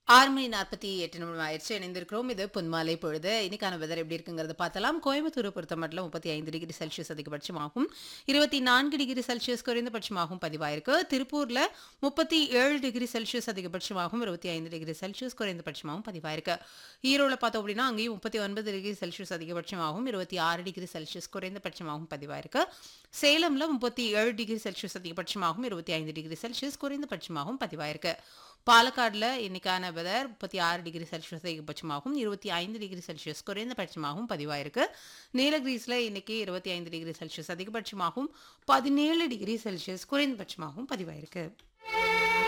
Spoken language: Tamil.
ஆறு மணி நாற்பத்தி எட்டு நிமிடம் ஆயிடுச்சு இணைந்திருக்கிறோம் இது பொன்மாலை பொழுது இன்னைக்கான வெதர் எப்படி இருக்குங்கிறத பார்த்தலாம் கோயம்புத்தூரை பொறுத்த மட்டும் முப்பத்தி ஐந்து டிகிரி செல்சியஸ் அதிகபட்சமாகும் இருபத்தி நான்கு டிகிரி செல்சியஸ் குறைந்தபட்சமாகவும் பதிவாயிருக்கு திருப்பூர்ல முப்பத்தி ஏழு டிகிரி செல்சியஸ் அதிகபட்சமாகவும் இருபத்தி ஐந்து டிகிரி செல்சியஸ் குறைந்தபட்சமாகவும் பதிவாயிருக்கு ஈரோட பார்த்தோம் அப்படின்னா அங்கேயும் முப்பத்தி ஒன்பது டிகிரி செல்சியஸ் அதிகபட்சமாகவும் இருபத்தி ஆறு டிகிரி செல்சியஸ் குறைந்தபட்சமாகவும் பதிவாயிருக்கு சேலம்ல முப்பத்தி ஏழு டிகிரி செல்சியஸ் அதிகபட்சமாகவும் இருபத்தி ஐந்து டிகிரி செல்சியஸ் குறைந்தபட்சமாகவும் பதிவாயிருக்கு பாலக்காடுல இன்னைக்கான வெதர் முப்பத்தி ஆறு டிகிரி செல்சியஸ் அதிகபட்சமாகவும் இருபத்தி ஐந்து டிகிரி செல்சியஸ் குறைந்தபட்சமாகவும் பதிவாயிருக்கு நீலகிரிஸ்ல இன்னைக்கு இருபத்தி ஐந்து டிகிரி செல்சியஸ் அதிகபட்சமாகவும் பதினேழு டிகிரி செல்சியஸ் குறைந்தபட்சமாகவும் பதிவாயிருக்கு